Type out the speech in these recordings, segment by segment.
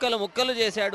ముక్కలు ముక్కలు చేశాడు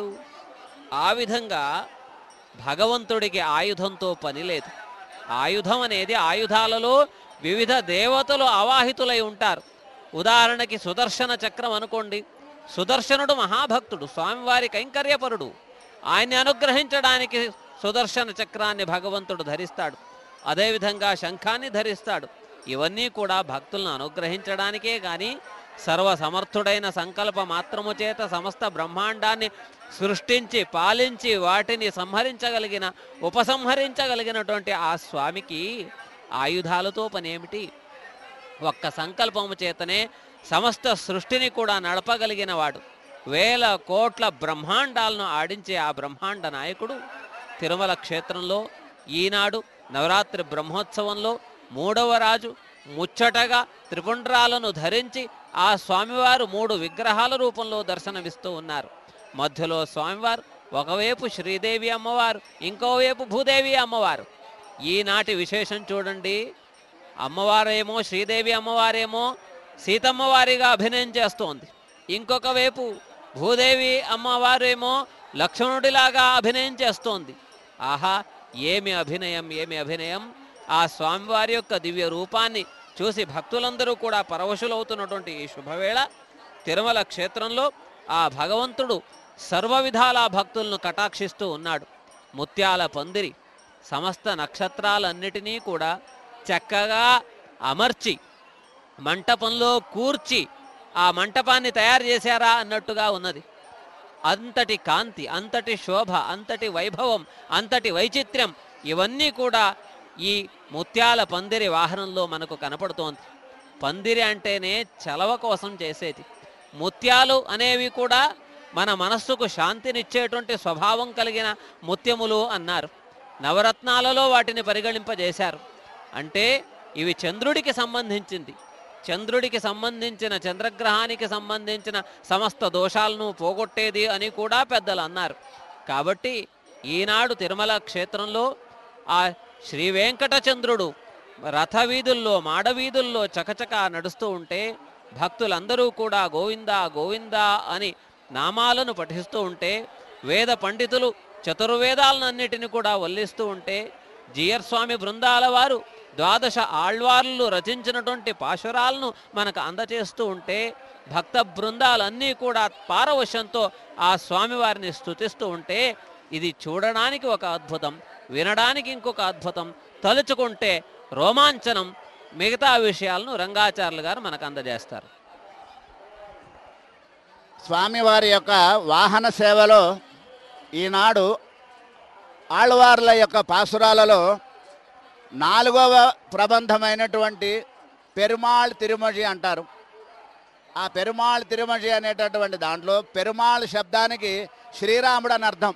ఆ విధంగా భగవంతుడికి ఆయుధంతో పని లేదు ఆయుధం అనేది ఆయుధాలలో వివిధ దేవతలు అవాహితులై ఉంటారు ఉదాహరణకి సుదర్శన చక్రం అనుకోండి సుదర్శనుడు మహాభక్తుడు స్వామివారి కైంకర్యపరుడు ఆయన్ని అనుగ్రహించడానికి సుదర్శన చక్రాన్ని భగవంతుడు ధరిస్తాడు అదేవిధంగా శంఖాన్ని ధరిస్తాడు ఇవన్నీ కూడా భక్తులను అనుగ్రహించడానికే కానీ సర్వసమర్థుడైన సంకల్ప మాత్రము చేత సమస్త బ్రహ్మాండాన్ని సృష్టించి పాలించి వాటిని సంహరించగలిగిన ఉపసంహరించగలిగినటువంటి ఆ స్వామికి ఆయుధాలతో పనేమిటి ఒక్క సంకల్పము చేతనే సమస్త సృష్టిని కూడా నడపగలిగిన వాడు వేల కోట్ల బ్రహ్మాండాలను ఆడించే ఆ బ్రహ్మాండ నాయకుడు తిరుమల క్షేత్రంలో ఈనాడు నవరాత్రి బ్రహ్మోత్సవంలో మూడవ రాజు ముచ్చటగా త్రిపుండ్రాలను ధరించి ఆ స్వామివారు మూడు విగ్రహాల రూపంలో దర్శనమిస్తూ ఉన్నారు మధ్యలో స్వామివారు ఒకవైపు శ్రీదేవి అమ్మవారు ఇంకోవైపు భూదేవి అమ్మవారు ఈనాటి విశేషం చూడండి అమ్మవారేమో శ్రీదేవి అమ్మవారేమో సీతమ్మవారిగా అభినయం చేస్తోంది ఇంకొక వైపు భూదేవి అమ్మవారేమో లక్ష్మణుడిలాగా అభినయం చేస్తోంది ఆహా ఏమి అభినయం ఏమి అభినయం ఆ స్వామివారి యొక్క దివ్య రూపాన్ని చూసి భక్తులందరూ కూడా పరవశులవుతున్నటువంటి ఈ శుభవేళ తిరుమల క్షేత్రంలో ఆ భగవంతుడు సర్వ విధాల భక్తులను కటాక్షిస్తూ ఉన్నాడు ముత్యాల పందిరి సమస్త నక్షత్రాలన్నిటినీ కూడా చక్కగా అమర్చి మంటపంలో కూర్చి ఆ మంటపాన్ని తయారు చేశారా అన్నట్టుగా ఉన్నది అంతటి కాంతి అంతటి శోభ అంతటి వైభవం అంతటి వైచిత్ర్యం ఇవన్నీ కూడా ఈ ముత్యాల పందిరి వాహనంలో మనకు కనపడుతోంది పందిరి అంటేనే చలవ కోసం చేసేది ముత్యాలు అనేవి కూడా మన మనస్సుకు శాంతినిచ్చేటువంటి స్వభావం కలిగిన ముత్యములు అన్నారు నవరత్నాలలో వాటిని పరిగణింపజేశారు అంటే ఇవి చంద్రుడికి సంబంధించింది చంద్రుడికి సంబంధించిన చంద్రగ్రహానికి సంబంధించిన సమస్త దోషాలను పోగొట్టేది అని కూడా పెద్దలు అన్నారు కాబట్టి ఈనాడు తిరుమల క్షేత్రంలో ఆ శ్రీ వెంకటచంద్రుడు రథవీధుల్లో మాడవీధుల్లో చకచక నడుస్తూ ఉంటే భక్తులందరూ కూడా గోవిందా గోవిందా అని నామాలను పఠిస్తూ ఉంటే వేద పండితులు చతుర్వేదాలన్నిటిని కూడా వల్లిస్తూ ఉంటే జియర్ స్వామి బృందాల వారు ద్వాదశ ఆళ్వార్లు రచించినటువంటి పాశురాలను మనకు అందచేస్తూ ఉంటే భక్త బృందాలన్నీ కూడా పారవశ్యంతో ఆ స్వామివారిని స్తుతిస్తూ ఉంటే ఇది చూడడానికి ఒక అద్భుతం వినడానికి ఇంకొక అద్భుతం తలుచుకుంటే రోమాంచనం మిగతా విషయాలను రంగాచార్యులు గారు మనకు అందజేస్తారు స్వామివారి యొక్క వాహన సేవలో ఈనాడు ఆళ్వార్ల యొక్క పాసురాలలో నాలుగవ ప్రబంధమైనటువంటి పెరుమాళ్ తిరుమజి అంటారు ఆ పెరుమాళ్ తిరుమజి అనేటటువంటి దాంట్లో పెరుమాళ్ శబ్దానికి శ్రీరాముడు అని అర్థం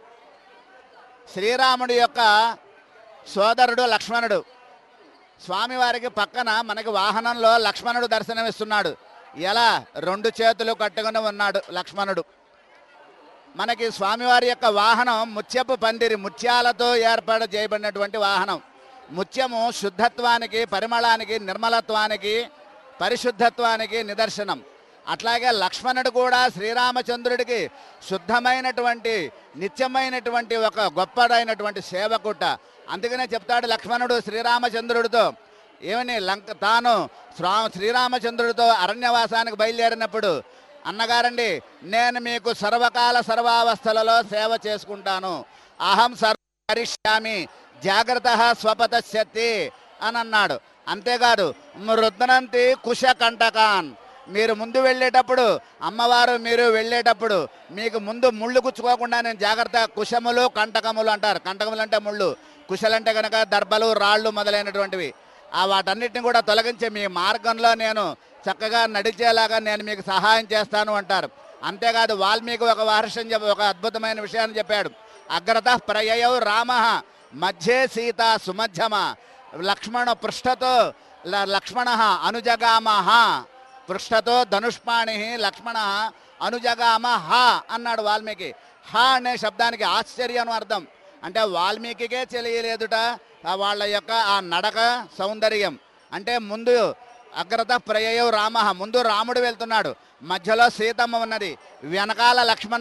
శ్రీరాముడి యొక్క సోదరుడు లక్ష్మణుడు స్వామివారికి పక్కన మనకి వాహనంలో లక్ష్మణుడు దర్శనమిస్తున్నాడు ఎలా రెండు చేతులు కట్టుకుని ఉన్నాడు లక్ష్మణుడు మనకి స్వామివారి యొక్క వాహనం ముత్యపు పందిరి ముత్యాలతో ఏర్పాటు చేయబడినటువంటి వాహనం ముత్యము శుద్ధత్వానికి పరిమళానికి నిర్మలత్వానికి పరిశుద్ధత్వానికి నిదర్శనం అట్లాగే లక్ష్మణుడు కూడా శ్రీరామచంద్రుడికి శుద్ధమైనటువంటి నిత్యమైనటువంటి ఒక గొప్పదైనటువంటి సేవకుట అందుకనే చెప్తాడు లక్ష్మణుడు శ్రీరామచంద్రుడితో ఏమని లంక తాను శ్రా శ్రీరామచంద్రుడితో అరణ్యవాసానికి బయలుదేరినప్పుడు అన్నగారండి నేను మీకు సర్వకాల సర్వావస్థలలో సేవ చేసుకుంటాను అహం సర్వ కరిష్యామి జాగ్రత్త స్వపతశక్తి అని అన్నాడు అంతేకాదు మృద్నంతి కుశ కంటకాన్ మీరు ముందు వెళ్ళేటప్పుడు అమ్మవారు మీరు వెళ్ళేటప్పుడు మీకు ముందు ముళ్ళు గుచ్చుకోకుండా నేను జాగ్రత్త కుశములు కంటకములు అంటారు కంటకములు అంటే ముళ్ళు కుశలంటే కనుక దర్భలు రాళ్ళు మొదలైనటువంటివి ఆ వాటన్నిటిని కూడా తొలగించి మీ మార్గంలో నేను చక్కగా నడిచేలాగా నేను మీకు సహాయం చేస్తాను అంటారు అంతేకాదు వాల్మీకి ఒక వార్షం చెప్ప ఒక అద్భుతమైన విషయాన్ని చెప్పాడు అగ్రత ప్రయయౌ రామ మధ్యే సీత సుమధ్యమ లక్ష్మణ పృష్ఠతో ల- లక్ష్మణ అనుజగామహ పృష్ఠతో ధనుష్పాణి లక్ష్మణ అనుజగామ హ అన్నాడు వాల్మీకి హ అనే శబ్దానికి ఆశ్చర్యం అని అర్థం అంటే వాల్మీకికే తెలియలేదుట ఆ వాళ్ళ యొక్క ఆ నడక సౌందర్యం అంటే ముందు అగ్రత ప్రయయౌ రామ ముందు రాముడు వెళ్తున్నాడు మధ్యలో సీతమ్మ ఉన్నది వెనకాల లక్ష్మణ్